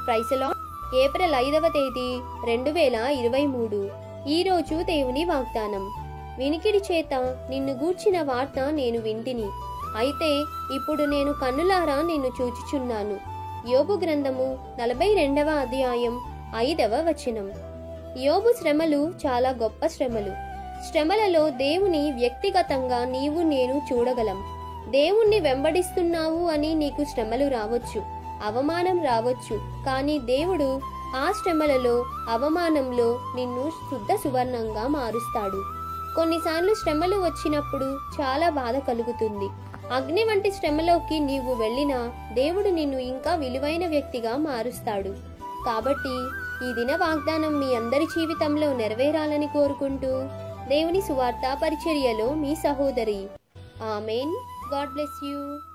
ప్రైసలా April ఐదవ తేదీ రెండు వేల ఇరవై మూడు ఈరోజు దేవుని వాగ్దానం వినికిడి చేత నిన్ను గూర్చిన వార్త నేను వింటిని అయితే ఇప్పుడు నేను కన్నులారా నిన్ను చూచుచున్నాను యోబు గ్రంథము నలభై రెండవ అధ్యాయం ఐదవ వచనం యోబు శ్రమలు చాలా గొప్ప శ్రమలు శ్రమలలో దేవుని వ్యక్తిగతంగా నీవు నేను చూడగలం దేవుణ్ణి వెంబడిస్తున్నావు అని నీకు శ్రమలు రావచ్చు అవమానం రావచ్చు కానీ దేవుడు ఆ శ్రమలలో అవమానంలో నిన్ను శుద్ధ సువర్ణంగా మారుస్తాడు కొన్నిసార్లు శ్రమలు వచ్చినప్పుడు చాలా బాధ కలుగుతుంది అగ్ని వంటి శ్రమలోకి నీవు వెళ్ళినా దేవుడు నిన్ను ఇంకా విలువైన వ్యక్తిగా మారుస్తాడు కాబట్టి ఈ దిన వాగ్దానం మీ అందరి జీవితంలో నెరవేరాలని కోరుకుంటూ దేవుని సువార్త పరిచర్యలో మీ సహోదరి ఆమెన్ గాడ్ బ్లెస్ యూ